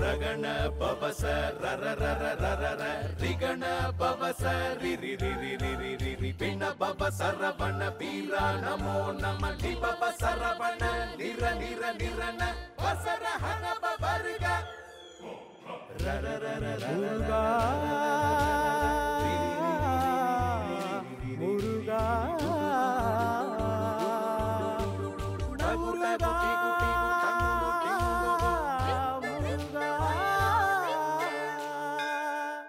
ರಗಣ ಪವಸ ರರ ರರ ರರ ರ ರಿಗಣ ಪವಸ ರಿ ರಿ ರಿ ರಿ ರಿ ರಿ ರಿ ರಿ ಪಿಣ ಪವ ಸರವಣ ಪೀರ ನಮೋ ನಮ ಲಿ ಪವ ಸರವಣ ನಿರ ನಿರ ನಿರನ ವಸರ ಹನ ಪವರ್ಗ ರರ ರರ ರರ முருகா முருகா முருகா முருகா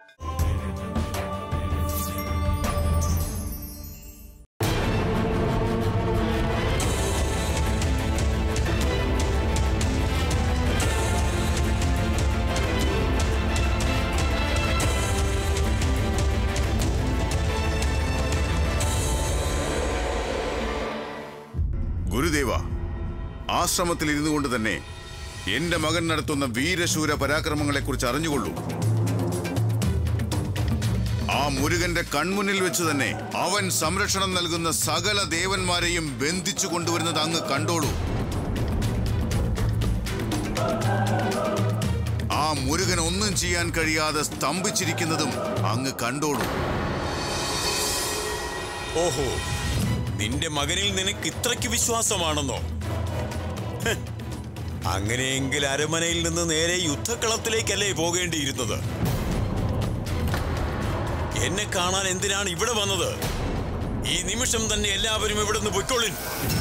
ഗുരുദേവ ആശ്രമത്തിൽ ഇരുന്നു കൊണ്ട് തന്നെ എന്റെ മകൻ നടത്തുന്ന വീരശൂര പരാക്രമങ്ങളെക്കുറിച്ച് അറിഞ്ഞുകൊള്ളൂ ആ മുരുകന്റെ കൺമുന്നിൽ വെച്ച് തന്നെ അവൻ സംരക്ഷണം നൽകുന്ന സകല ദേവന്മാരെയും ബന്ധിച്ചു കൊണ്ടുവരുന്നത് അങ്ങ് കണ്ടോളൂ ആ മുരുകൻ ഒന്നും ചെയ്യാൻ കഴിയാതെ സ്തംഭിച്ചിരിക്കുന്നതും അങ്ങ് കണ്ടോളൂ ഓഹോ നിന്റെ മകനിൽ നിനക്ക് ഇത്രയ്ക്ക് വിശ്വാസമാണെന്നോ ഹ്, അങ്ങനെയെങ്കിൽ അരമനയിൽ നിന്ന് നേരെ യുദ്ധക്കളത്തിലേക്കല്ലേ പോകേണ്ടിയിരുന്നത് എന്നെ കാണാൻ എന്തിനാണ് ഇവിടെ വന്നത് ഈ നിമിഷം തന്നെ എല്ലാവരും ഇവിടെ നിന്ന് പൊയ്ക്കൊള്ളിൻ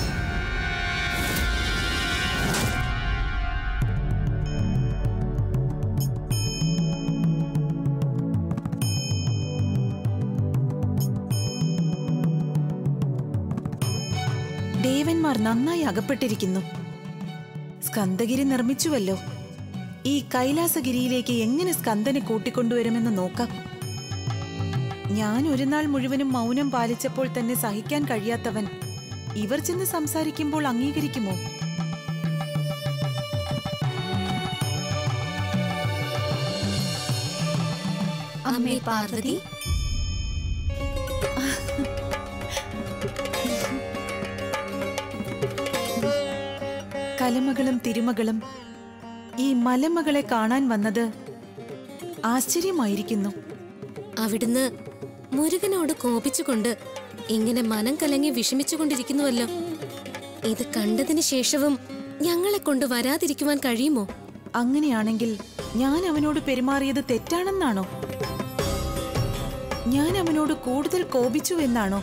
ദേവന്മാർ നന്നായി അകപ്പെട്ടിരിക്കുന്നു സ്കന്ദഗിരി നിർമ്മിച്ചുവല്ലോ ഈ കൈലാസഗിരിയിലേക്ക് എങ്ങനെ സ്കന്ദനെ കൂട്ടിക്കൊണ്ടുവരുമെന്ന് നോക്കാം ഞാൻ ഒരു നാൾ മുഴുവനും മൗനം പാലിച്ചപ്പോൾ തന്നെ സഹിക്കാൻ കഴിയാത്തവൻ ഇവർ ചെന്ന് സംസാരിക്കുമ്പോൾ അംഗീകരിക്കുമോ അമ്മേ പാർവതി കലമകളും തിരുമകളും ഈ മലമകളെ കാണാൻ വന്നത് ആശ്ചര്യമായിരിക്കുന്നു അവിടുന്ന് മുരുകനോട് കോപിച്ചുകൊണ്ട് ഇങ്ങനെ മനം കലങ്ങി വിഷമിച്ചുകൊണ്ടിരിക്കുന്നുവല്ലോ ഇത് കണ്ടതിന് ശേഷവും ഞങ്ങളെ കൊണ്ട് വരാതിരിക്കുവാൻ കഴിയുമോ അങ്ങനെയാണെങ്കിൽ ഞാൻ അവനോട് പെരുമാറിയത് തെറ്റാണെന്നാണോ ഞാൻ അവനോട് കൂടുതൽ കോപിച്ചു എന്നാണോ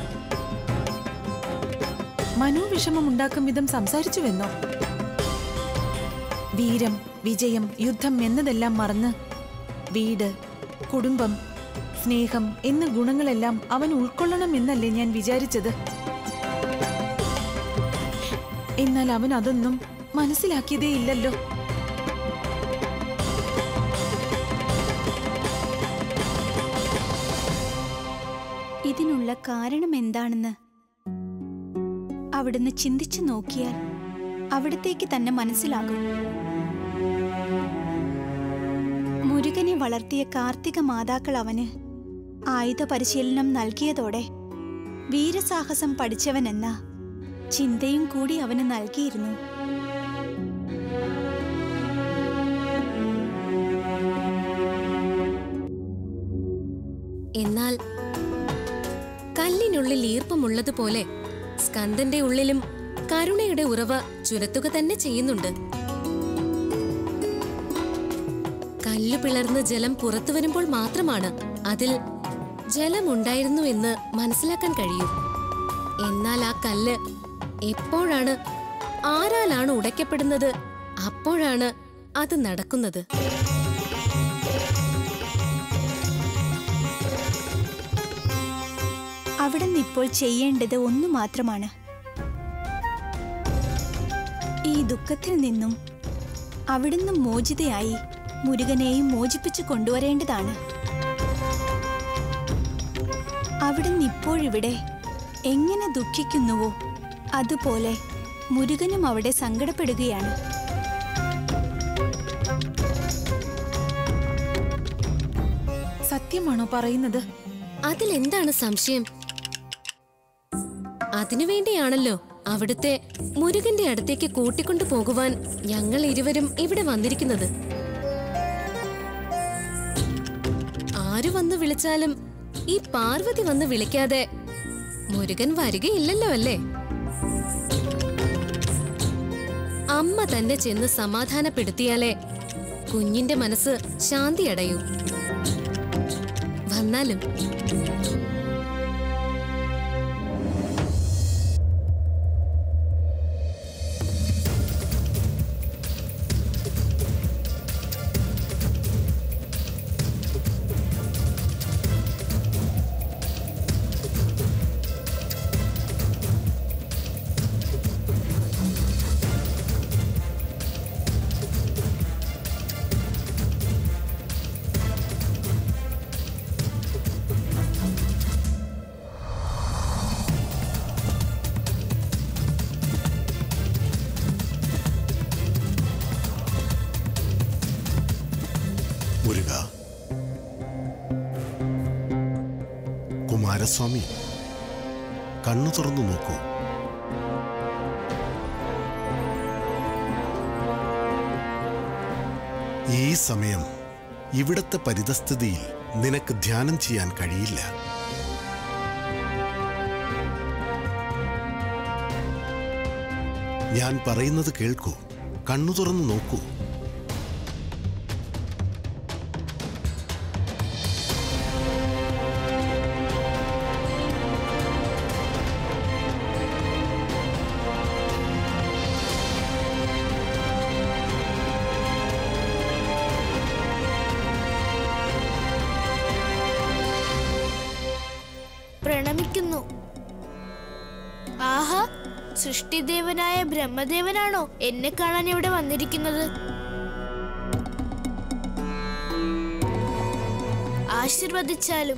മനോവിഷമം ഉണ്ടാക്കും വിധം സംസാരിച്ചുവെന്നോ വീരം വിജയം യുദ്ധം എന്നതെല്ലാം മറന്ന് വീട് കുടുംബം സ്നേഹം എന്ന ഗുണങ്ങളെല്ലാം അവൻ ഉൾക്കൊള്ളണം എന്നല്ലേ ഞാൻ വിചാരിച്ചത് എന്നാൽ അവൻ അതൊന്നും മനസ്സിലാക്കിയതേ ഇല്ലല്ലോ ഇതിനുള്ള കാരണം എന്താണെന്ന് അവിടുന്ന് ചിന്തിച്ചു നോക്കിയാൽ അവിടത്തേക്ക് തന്നെ മനസ്സിലാകും മുരുകനെ വളർത്തിയ കാർത്തിക മാതാക്കൾ അവന് ആയുധ പരിശീലനം നൽകിയതോടെ വീരസാഹസം പഠിച്ചവനെന്ന ചിന്തയും കൂടി അവന് നൽകിയിരുന്നു എന്നാൽ കല്ലിനുള്ളിൽ ഈർപ്പമുള്ളതുപോലെ സ്കന്ദന്റെ ഉള്ളിലും കരുണയുടെ ഉറവ ചുരത്തുക തന്നെ ചെയ്യുന്നുണ്ട് കല്ലു പിളർന്ന് ജലം പുറത്തു വരുമ്പോൾ മാത്രമാണ് അതിൽ ജലമുണ്ടായിരുന്നു എന്ന് മനസ്സിലാക്കാൻ കഴിയൂ എന്നാൽ ആ കല്ല് എപ്പോഴാണ് ആരാലാണ് ഉടയ്ക്കപ്പെടുന്നത് അപ്പോഴാണ് അത് നടക്കുന്നത് അവിടുന്ന് ഇപ്പോൾ ചെയ്യേണ്ടത് ഒന്നു മാത്രമാണ് ഈ ദുഃഖത്തിൽ നിന്നും അവിടുന്ന് മോചിതയായി മുരുകനെയും മോചിപ്പിച്ചു കൊണ്ടുവരേണ്ടതാണ് അവിടുന്ന് ഇപ്പോഴിവിടെ എങ്ങനെ ദുഃഖിക്കുന്നുവോ അതുപോലെ മുരുകനും അവിടെ സങ്കടപ്പെടുകയാണ് സത്യമാണോ പറയുന്നത് അതിലെന്താണ് സംശയം അതിനുവേണ്ടിയാണല്ലോ അവിടുത്തെ മുരുകന്റെ അടുത്തേക്ക് കൂട്ടിക്കൊണ്ടു പോകുവാൻ ഞങ്ങൾ ഇരുവരും ഇവിടെ വന്നിരിക്കുന്നത് ആര് വന്ന് വിളിച്ചാലും ഈ പാർവതി വന്ന് വിളിക്കാതെ മുരുകൻ വരികയില്ലല്ലോ അല്ലേ അമ്മ തന്നെ ചെന്ന് സമാധാനപ്പെടുത്തിയാലേ കുഞ്ഞിന്റെ മനസ്സ് ശാന്തിയടയൂ വന്നാലും മുരുക കുമാരസ്വാമി കണ്ണു തുറന്നു നോക്കൂ ഈ സമയം ഇവിടത്തെ പരിതസ്ഥിതിയിൽ നിനക്ക് ധ്യാനം ചെയ്യാൻ കഴിയില്ല ഞാൻ പറയുന്നത് കേൾക്കൂ കണ്ണു തുറന്നു നോക്കൂ പ്രണമിക്കുന്നു ആഹാ സൃഷ്ടിദേവനായ ബ്രഹ്മദേവനാണോ എന്നെ കാണാൻ ഇവിടെ വന്നിരിക്കുന്നത് ആശീർവദിച്ചാലും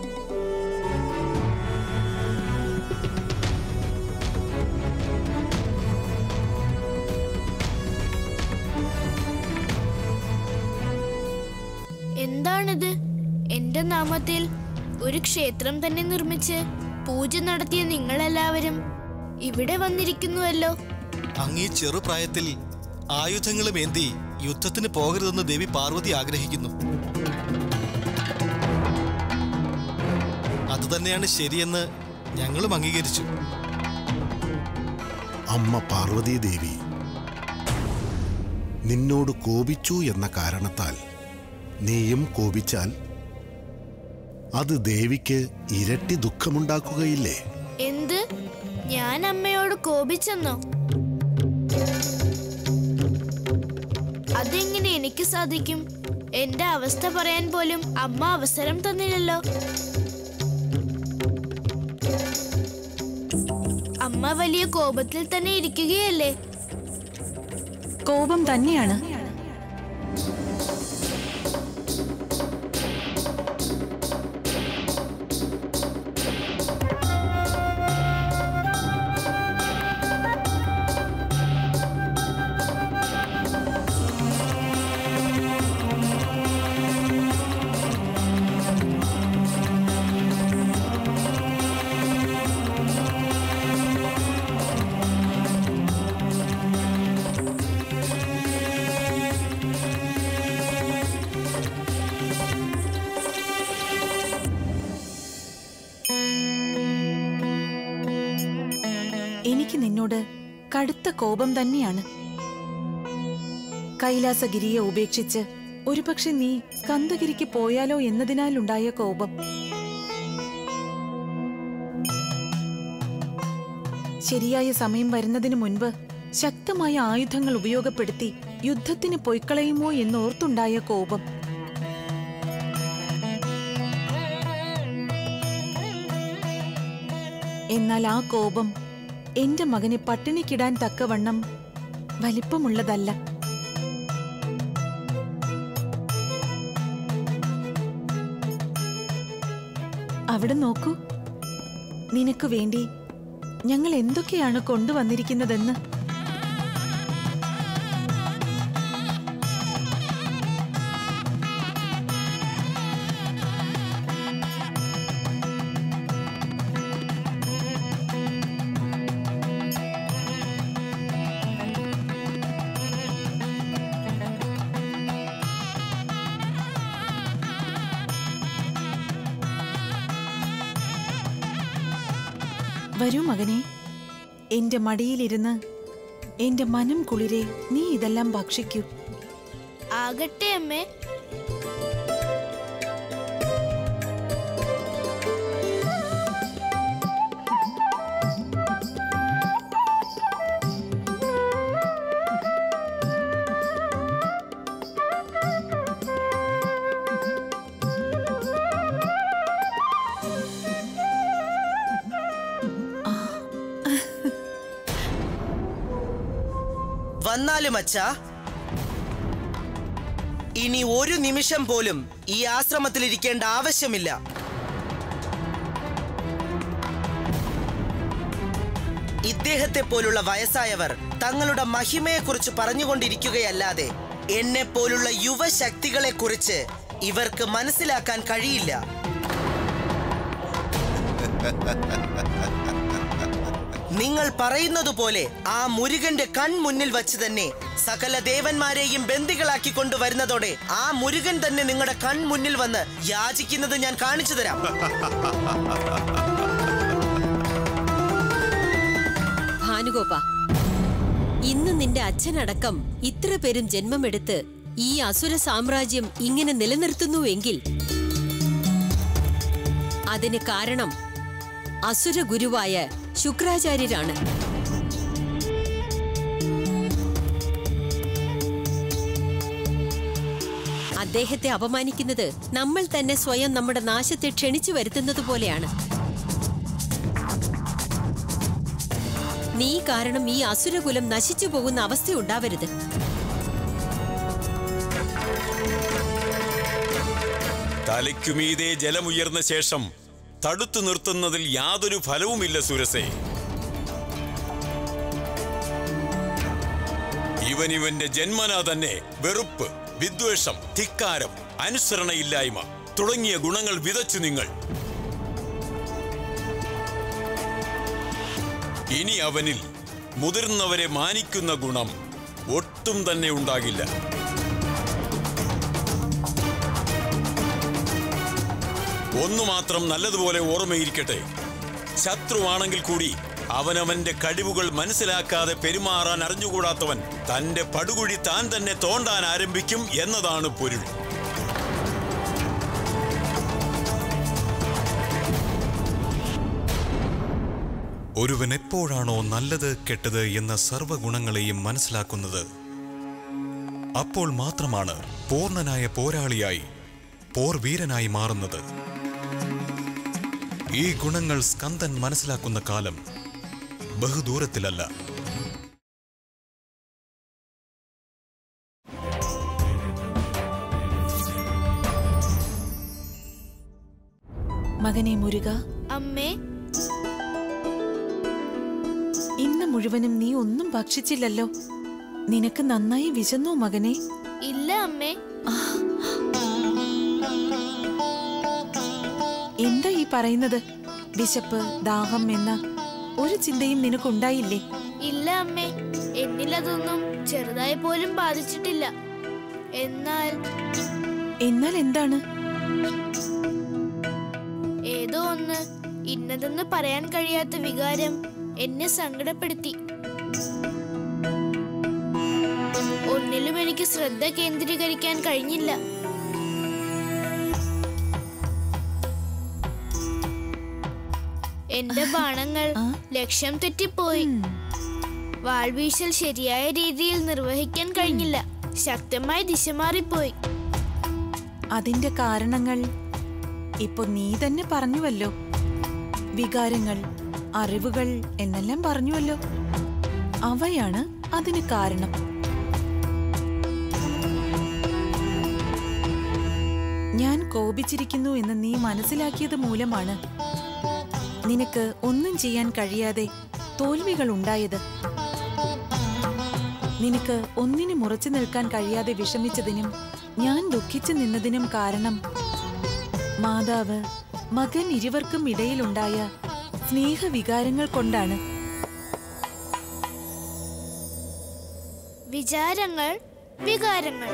എന്താണിത് എന്റെ നാമത്തിൽ ഒരു ക്ഷേത്രം തന്നെ നിർമ്മിച്ച് പൂജ നടത്തിയ നിങ്ങളെല്ലാവരും ഇവിടെ വന്നിരിക്കുന്നുവല്ലോ അങ്ങീ ചെറുപ്രായത്തിൽ ആയുധങ്ങളും ഏന്തി യുദ്ധത്തിന് പോകരുതെന്ന് ദേവി പാർവതി ആഗ്രഹിക്കുന്നു അതുതന്നെയാണ് ശരിയെന്ന് ഞങ്ങളും അംഗീകരിച്ചു അമ്മ പാർവതീദേവി നിന്നോട് കോപിച്ചു എന്ന കാരണത്താൽ നീയും കോപിച്ചാൽ അത് ദേവിക്ക് ഇരട്ടി ദുഃഖമുണ്ടാക്കുകയില്ലേ എന്ത് ഞാൻ അമ്മയോട് കോപിച്ചെന്നോ അതെങ്ങനെ എനിക്ക് സാധിക്കും എന്റെ അവസ്ഥ പറയാൻ പോലും അമ്മ അവസരം തന്നില്ലല്ലോ അമ്മ വലിയ കോപത്തിൽ തന്നെ ഇരിക്കുകയല്ലേ കോപം തന്നെയാണ് എനിക്ക് നിന്നോട് കടുത്ത കോപം തന്നെയാണ് കൈലാസഗിരിയെ ഉപേക്ഷിച്ച് ഒരുപക്ഷെ നീ സ്കന്ദഗിരിക്ക് പോയാലോ എന്നതിനാലുണ്ടായ കോപം ശരിയായ സമയം വരുന്നതിന് മുൻപ് ശക്തമായ ആയുധങ്ങൾ ഉപയോഗപ്പെടുത്തി യുദ്ധത്തിന് പൊയ്ക്കളയുമോ എന്നോർത്തുണ്ടായ കോപം എന്നാൽ ആ കോപം എന്റെ മകനെ പട്ടിണിക്കിടാൻ തക്കവണ്ണം വലിപ്പമുള്ളതല്ല അവിടെ നോക്കൂ നിനക്ക് വേണ്ടി ഞങ്ങൾ എന്തൊക്കെയാണ് കൊണ്ടുവന്നിരിക്കുന്നതെന്ന് വരൂ മകനെ എന്റെ മടിയിലിരുന്ന് എന്റെ മനം കുളിരെ നീ ഇതെല്ലാം ഭക്ഷിക്കൂ ആകട്ടെ അമ്മേ വന്നാലും അച്ഛാ ഇനി ഒരു നിമിഷം പോലും ഈ ആശ്രമത്തിൽ ഇരിക്കേണ്ട ആവശ്യമില്ല ഇദ്ദേഹത്തെ പോലുള്ള വയസ്സായവർ തങ്ങളുടെ മഹിമയെക്കുറിച്ച് പറഞ്ഞുകൊണ്ടിരിക്കുകയല്ലാതെ എന്നെ പോലുള്ള യുവശക്തികളെ കുറിച്ച് ഇവർക്ക് മനസ്സിലാക്കാൻ കഴിയില്ല നിങ്ങൾ പറയുന്നത് പോലെ ആ മുരുകന്റെ കൺമുന്നിൽ വച്ച് തന്നെ സകല ദേവന്മാരെയും ബന്ദികളാക്കി കൊണ്ടുവരുന്നതോടെ ആ മുരുകൻ തന്നെ നിങ്ങളുടെ കൺമുന്നിൽ വന്ന് യാചിക്കുന്നത് ഞാൻ കാണിച്ചു തരാം ഭാനുഗോപ ഇന്ന് നിന്റെ അച്ഛനടക്കം ഇത്ര പേരും ജന്മമെടുത്ത് ഈ അസുര സാമ്രാജ്യം ഇങ്ങനെ നിലനിർത്തുന്നുവെങ്കിൽ അതിന് കാരണം അസുര ഗുരുവായ ശുക്രാചാര്യരാണ് അദ്ദേഹത്തെ അപമാനിക്കുന്നത് നമ്മൾ തന്നെ സ്വയം നമ്മുടെ നാശത്തെ ക്ഷണിച്ചു വരുത്തുന്നത് പോലെയാണ് നീ കാരണം ഈ അസുരകുലം നശിച്ചു പോകുന്ന അവസ്ഥയുണ്ടാവരുത് തലയ്ക്കുമീതെ ജലമുയർന്ന ശേഷം തടുത്തു നിർത്തുന്നതിൽ യാതൊരു ഫലവുമില്ല സുരസേ ഇവനിവന്റെ ജന്മനാ തന്നെ വെറുപ്പ് വിദ്വേഷം ധിക്കാരം അനുസരണയില്ലായ്മ തുടങ്ങിയ ഗുണങ്ങൾ വിതച്ചു നിങ്ങൾ ഇനി അവനിൽ മുതിർന്നവരെ മാനിക്കുന്ന ഗുണം ഒട്ടും തന്നെ ഉണ്ടാകില്ല ഒന്നു മാത്രം നല്ലതുപോലെ ഓർമ്മയിരിക്കട്ടെ ശത്രുവാണെങ്കിൽ കൂടി അവനവന്റെ കഴിവുകൾ മനസ്സിലാക്കാതെ പെരുമാറാൻ അറിഞ്ഞുകൂടാത്തവൻ തന്റെ പടുകുഴി താൻ തന്നെ തോണ്ടാൻ ആരംഭിക്കും എന്നതാണ് പൊരുൾ ഒരുവൻ എപ്പോഴാണോ നല്ലത് കെട്ടത് എന്ന സർവ്വഗുണങ്ങളെയും മനസ്സിലാക്കുന്നത് അപ്പോൾ മാത്രമാണ് പൂർണ്ണനായ പോരാളിയായി പോർവീരനായി മാറുന്നത് ഈ ഗുണങ്ങൾ സ്കന്ദൻ മനസ്സിലാക്കുന്ന കാലം ബഹുദൂരത്തിലല്ല മകനെ മുരുക അമ്മേ ഇന്ന് മുഴുവനും നീ ഒന്നും ഭക്ഷിച്ചില്ലല്ലോ നിനക്ക് നന്നായി വിശന്നോ മകനെ ഇല്ല അമ്മേ എന്താ ഈ പറയുന്നത് വിശപ്പ് ദാഹം എന്ന ഒരു ചിന്തയും നിനക്കുണ്ടായില്ലേ ഇല്ല അമ്മേ എന്നിലതൊന്നും ചെറുതായി പോലും ബാധിച്ചിട്ടില്ല എന്നാൽ എന്നാൽ എന്താണ് ഏതോ ഒന്ന് ഇന്നതെന്ന് പറയാൻ കഴിയാത്ത വികാരം എന്നെ സങ്കടപ്പെടുത്തി ഒന്നിലും എനിക്ക് ശ്രദ്ധ കേന്ദ്രീകരിക്കാൻ കഴിഞ്ഞില്ല എന്റെ ബാണങ്ങൾ ലക്ഷ്യം തെറ്റിപ്പോയി വാൾവീശൽ ശരിയായ രീതിയിൽ നിർവഹിക്കാൻ കഴിഞ്ഞില്ല ശക്തമായി ദിശ മാറിപ്പോയി അതിന്റെ കാരണങ്ങൾ ഇപ്പൊ നീ തന്നെ പറഞ്ഞുവല്ലോ വികാരങ്ങൾ അറിവുകൾ എന്നെല്ലാം പറഞ്ഞുവല്ലോ അവയാണ് അതിന് കാരണം ഞാൻ കോപിച്ചിരിക്കുന്നു എന്ന് നീ മനസ്സിലാക്കിയത് മൂലമാണ് നിനക്ക് ഒന്നും ചെയ്യാൻ കഴിയാതെ തോൽവികൾ ഉണ്ടായത് നിനക്ക് ഒന്നിനും ഉറച്ചു നിൽക്കാൻ കഴിയാതെ വിഷമിച്ചതിനും ഞാൻ ദുഃഖിച്ചു നിന്നതിനും കാരണം മാതാവ് മകൻ ഇരുവർക്കും ഇടയിലുണ്ടായ സ്നേഹവികാരങ്ങൾ കൊണ്ടാണ് വിചാരങ്ങൾ വികാരങ്ങൾ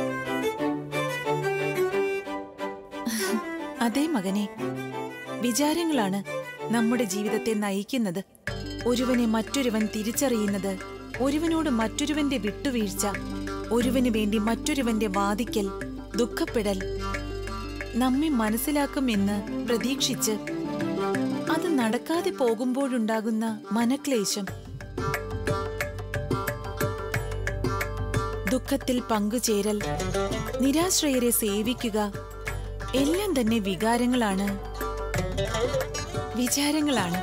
അതേ മകനെ വിചാരങ്ങളാണ് നമ്മുടെ ജീവിതത്തെ നയിക്കുന്നത് ഒരുവനെ മറ്റൊരുവൻ തിരിച്ചറിയുന്നത് ഒരുവനോട് മറ്റൊരുവന്റെ വിട്ടുവീഴ്ച ഒരുവന് വേണ്ടി മറ്റൊരുവന്റെ വാദിക്കൽ ദുഃഖപ്പെടൽ നമ്മെ മനസ്സിലാക്കുമെന്ന് പ്രതീക്ഷിച്ച് അത് നടക്കാതെ പോകുമ്പോഴുണ്ടാകുന്ന മനക്ലേശം ദുഃഖത്തിൽ പങ്കുചേരൽ നിരാശ്രയരെ സേവിക്കുക എല്ലാം തന്നെ വികാരങ്ങളാണ് വിചാരങ്ങളാണ്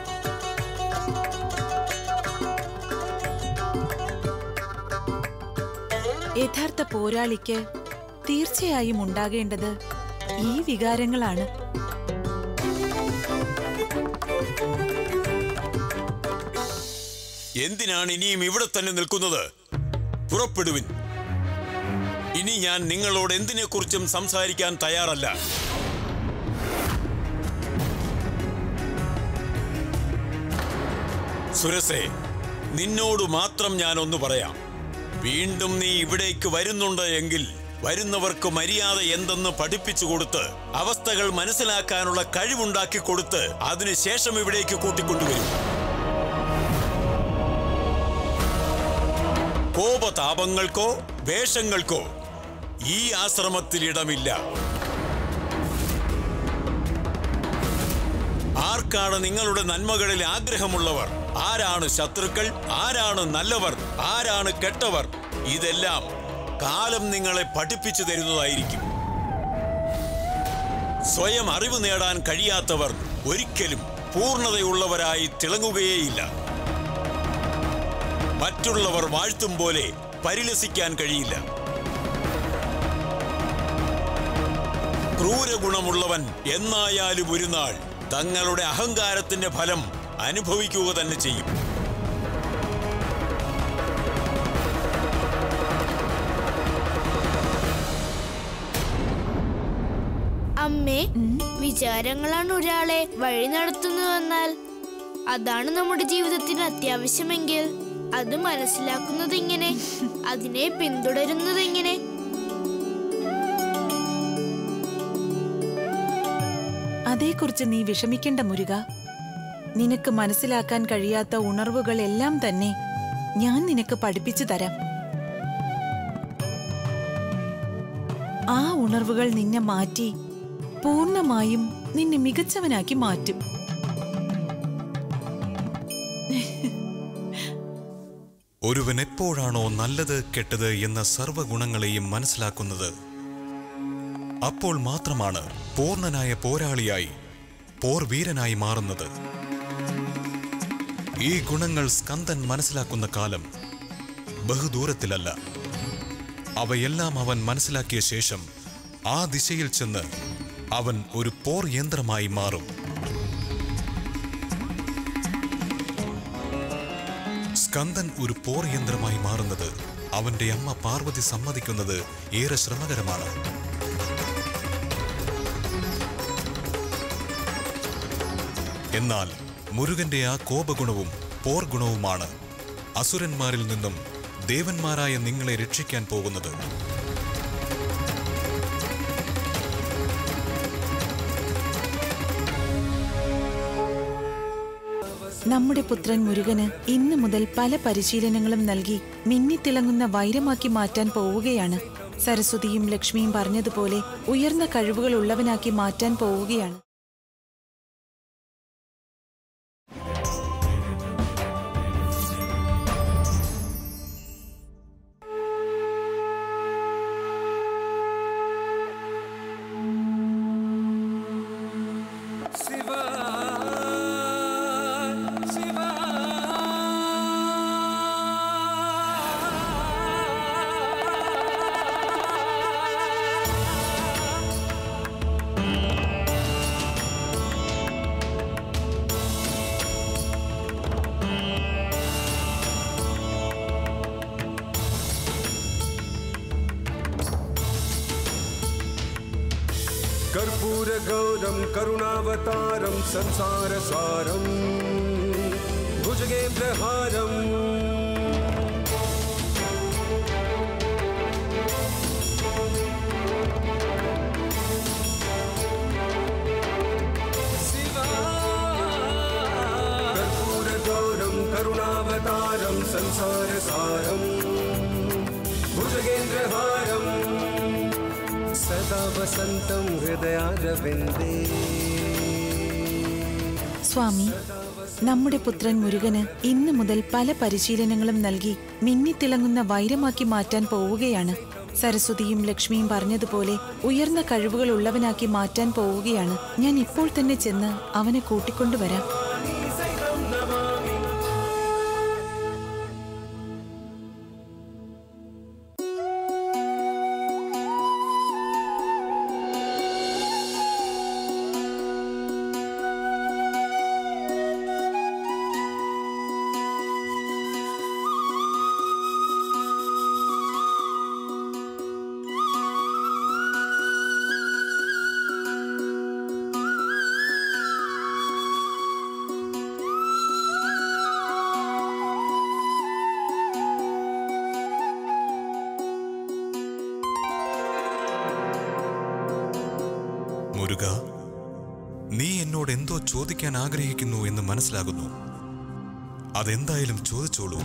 യഥാർത്ഥ പോരാളിക്ക് തീർച്ചയായും ഉണ്ടാകേണ്ടത് ഈ വികാരങ്ങളാണ് എന്തിനാണ് ഇനിയും ഇവിടെ തന്നെ നിൽക്കുന്നത് പുറപ്പെടുവിൻ ഇനി ഞാൻ നിങ്ങളോട് എന്തിനെക്കുറിച്ചും സംസാരിക്കാൻ തയ്യാറല്ല സുരസേ നിന്നോട് മാത്രം ഞാൻ ഒന്ന് പറയാം വീണ്ടും നീ ഇവിടേക്ക് വരുന്നുണ്ട് എങ്കിൽ വരുന്നവർക്ക് മര്യാദ എന്തെന്ന് പഠിപ്പിച്ചു കൊടുത്ത് അവസ്ഥകൾ മനസ്സിലാക്കാനുള്ള കഴിവുണ്ടാക്കി കൊടുത്ത് അതിനുശേഷം ഇവിടേക്ക് കൂട്ടിക്കൊണ്ടുവരും കോപതാപങ്ങൾക്കോ വേഷങ്ങൾക്കോ ഈ ആശ്രമത്തിൽ ഇടമില്ല ആർക്കാണ് നിങ്ങളുടെ നന്മകളിൽ ആഗ്രഹമുള്ളവർ ആരാണ് ശത്രുക്കൾ ആരാണ് നല്ലവർ ആരാണ് കെട്ടവർ ഇതെല്ലാം കാലം നിങ്ങളെ പഠിപ്പിച്ചു തരുന്നതായിരിക്കും സ്വയം അറിവ് നേടാൻ കഴിയാത്തവർ ഒരിക്കലും പൂർണ്ണതയുള്ളവരായി തിളങ്ങുകയേയില്ല മറ്റുള്ളവർ വാഴ്ത്തും പോലെ പരിലസിക്കാൻ കഴിയില്ല ക്രൂരഗുണമുള്ളവൻ എന്നായാലും ഒരു നാൾ തങ്ങളുടെ അഹങ്കാരത്തിന്റെ ഫലം അനുഭവിക്കുക തന്നെ ചെയ്യും അമ്മേ വിചാരങ്ങളാണ് ഒരാളെ വഴി നടത്തുന്നതെന്നാൽ അതാണ് നമ്മുടെ ജീവിതത്തിന് അത്യാവശ്യമെങ്കിൽ അത് മനസ്സിലാക്കുന്നത് എങ്ങനെ അതിനെ പിന്തുടരുന്നത് എങ്ങനെ അതേക്കുറിച്ച് നീ വിഷമിക്കേണ്ട മുരുക നിനക്ക് മനസ്സിലാക്കാൻ കഴിയാത്ത ഉണർവുകൾ എല്ലാം തന്നെ ഞാൻ നിനക്ക് പഠിപ്പിച്ചു തരാം ആ ഉണർവുകൾ നിന്നെ മാറ്റി പൂർണ്ണമായും നിന്നെ മികച്ചവനാക്കി മാറ്റും ഒരുവൻ എപ്പോഴാണോ നല്ലത് കെട്ടത് എന്ന സർവ്വഗുണങ്ങളെയും മനസ്സിലാക്കുന്നത് അപ്പോൾ മാത്രമാണ് പൂർണ്ണനായ പോരാളിയായി പോർവീരനായി മാറുന്നത് ഈ ഗുണങ്ങൾ സ്കന്ദൻ മനസ്സിലാക്കുന്ന കാലം ബഹുദൂരത്തിലല്ല അവയെല്ലാം അവൻ മനസ്സിലാക്കിയ ശേഷം ആ ദിശയിൽ ചെന്ന് അവൻ ഒരു പോർ യന്ത്രമായി മാറും സ്കന്ദൻ ഒരു പോർ യന്ത്രമായി മാറുന്നത് അവന്റെ അമ്മ പാർവതി സമ്മതിക്കുന്നത് ഏറെ ശ്രമകരമാണ് എന്നാൽ മുരുകന്റെ ആ കോപഗുണവും പോർ ഗുണവുമാണ് അസുരന്മാരിൽ നിന്നും ദേവന്മാരായ നിങ്ങളെ രക്ഷിക്കാൻ പോകുന്നത് നമ്മുടെ പുത്രൻ മുരുകന് ഇന്നു മുതൽ പല പരിശീലനങ്ങളും നൽകി മിന്നിത്തിളങ്ങുന്ന വൈരമാക്കി മാറ്റാൻ പോവുകയാണ് സരസ്വതിയും ലക്ഷ്മിയും പറഞ്ഞതുപോലെ ഉയർന്ന കഴിവുകൾ ഉള്ളവനാക്കി മാറ്റാൻ പോവുകയാണ് कर्पूरगौरं करुणावतारं संसारसारं भुजगेन्द्रहारम् कर्पूरगौरं सारं संसारसारम् भुजगेन्द्रहारम् सदा वसन्तं हृदयारविन्दे സ്വാമി നമ്മുടെ പുത്രൻ മുരുകന് ഇന്നു മുതൽ പല പരിശീലനങ്ങളും നൽകി മിന്നിത്തിളങ്ങുന്ന വൈരമാക്കി മാറ്റാൻ പോവുകയാണ് സരസ്വതിയും ലക്ഷ്മിയും പറഞ്ഞതുപോലെ ഉയർന്ന കഴിവുകൾ ഉള്ളവനാക്കി മാറ്റാൻ പോവുകയാണ് ഞാൻ ഇപ്പോൾ തന്നെ ചെന്ന് അവനെ കൂട്ടിക്കൊണ്ടുവരാം മുരുക നീ എന്നോട് എന്തോ ചോദിക്കാൻ ആഗ്രഹിക്കുന്നു എന്ന് മനസ്സിലാകുന്നു അതെന്തായാലും ചോദിച്ചോളൂ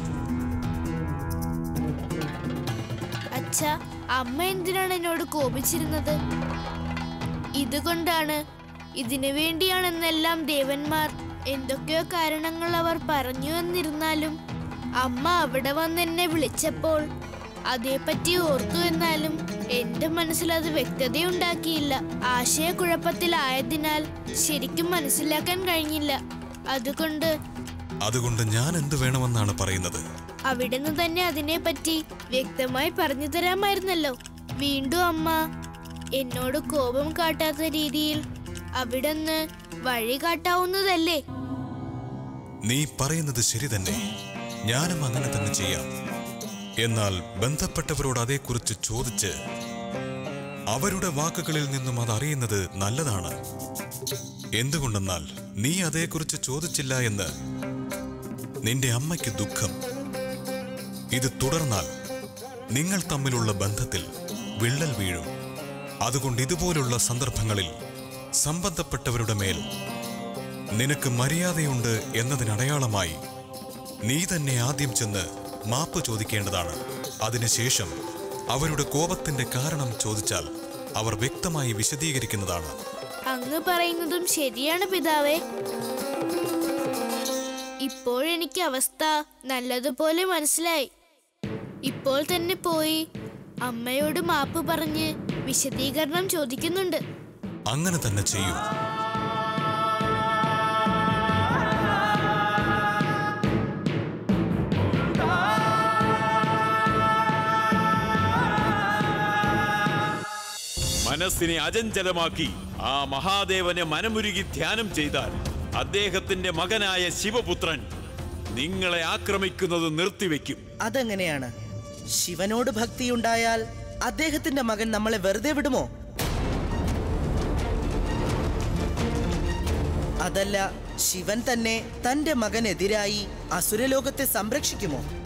അച്ഛ അമ്മ എന്തിനാണ് എന്നോട് കോപിച്ചിരുന്നത് ഇതുകൊണ്ടാണ് ഇതിനു വേണ്ടിയാണെന്നെല്ലാം ദേവന്മാർ എന്തൊക്കെയോ കാരണങ്ങൾ അവർ പറഞ്ഞു എന്നിരുന്നാലും അമ്മ അവിടെ വന്ന് എന്നെ വിളിച്ചപ്പോൾ അതേപ്പറ്റി ഓർത്തു എന്നാലും എന്റെ മനസ്സിൽ അത് വ്യക്തതയുണ്ടാക്കിയില്ല ആശയക്കുഴപ്പത്തിലായതിനാൽ ശരിക്കും മനസ്സിലാക്കാൻ കഴിഞ്ഞില്ല അതുകൊണ്ട് അതുകൊണ്ട് ഞാൻ എന്ത് വേണമെന്നാണ് പറയുന്നത് അവിടുന്ന് തന്നെ അതിനെപ്പറ്റി വ്യക്തമായി പറഞ്ഞു തരാമായിരുന്നല്ലോ വീണ്ടും അമ്മ എന്നോട് കോപം കാട്ടാത്ത രീതിയിൽ അവിടുന്ന് വഴി കാട്ടാവുന്നതല്ലേ നീ പറയുന്നത് ശരി തന്നെ ഞാനും അങ്ങനെ തന്നെ ചെയ്യാം എന്നാൽ ബന്ധപ്പെട്ടവരോട് അതേക്കുറിച്ച് ചോദിച്ച് അവരുടെ വാക്കുകളിൽ നിന്നും അത് അറിയുന്നത് നല്ലതാണ് എന്തുകൊണ്ടെന്നാൽ നീ അതേക്കുറിച്ച് ചോദിച്ചില്ല എന്ന് നിന്റെ അമ്മയ്ക്ക് ദുഃഖം ഇത് തുടർന്നാൽ നിങ്ങൾ തമ്മിലുള്ള ബന്ധത്തിൽ വിള്ളൽ വീഴും അതുകൊണ്ട് ഇതുപോലുള്ള സന്ദർഭങ്ങളിൽ സംബന്ധപ്പെട്ടവരുടെ മേൽ നിനക്ക് മര്യാദയുണ്ട് എന്നതിനടയാളമായി നീ തന്നെ ആദ്യം ചെന്ന് മാപ്പ് ചോദിക്കേണ്ടതാണ് അതിനുശേഷം അവരുടെ കോപത്തിന്റെ കാരണം ചോദിച്ചാൽ അവർ വ്യക്തമായി വിശദീകരിക്കുന്നതാണ് അങ്ങ് പറയുന്നതും ശരിയാണ് പിതാവേ ഇപ്പോഴെനിക്ക് അവസ്ഥ നല്ലതുപോലെ മനസ്സിലായി ഇപ്പോൾ തന്നെ പോയി അമ്മയോട് മാപ്പ് പറഞ്ഞ് വിശദീകരണം ചോദിക്കുന്നുണ്ട് അങ്ങനെ തന്നെ ചെയ്യൂ മനസ്സിനെ അചഞ്ചലമാക്കി ആ മഹാദേവനെ മനമുരുകി ധ്യാനം ചെയ്താൽ അദ്ദേഹത്തിന്റെ മകനായ ശിവപുത്രൻ നിങ്ങളെ ആക്രമിക്കുന്നത് നിർത്തിവെക്കും അതെങ്ങനെയാണ് ശിവനോട് ഭക്തിയുണ്ടായാൽ അദ്ദേഹത്തിന്റെ മകൻ നമ്മളെ വെറുതെ വിടുമോ അതല്ല ശിവൻ തന്നെ തന്റെ മകനെതിരായി അസുരലോകത്തെ സംരക്ഷിക്കുമോ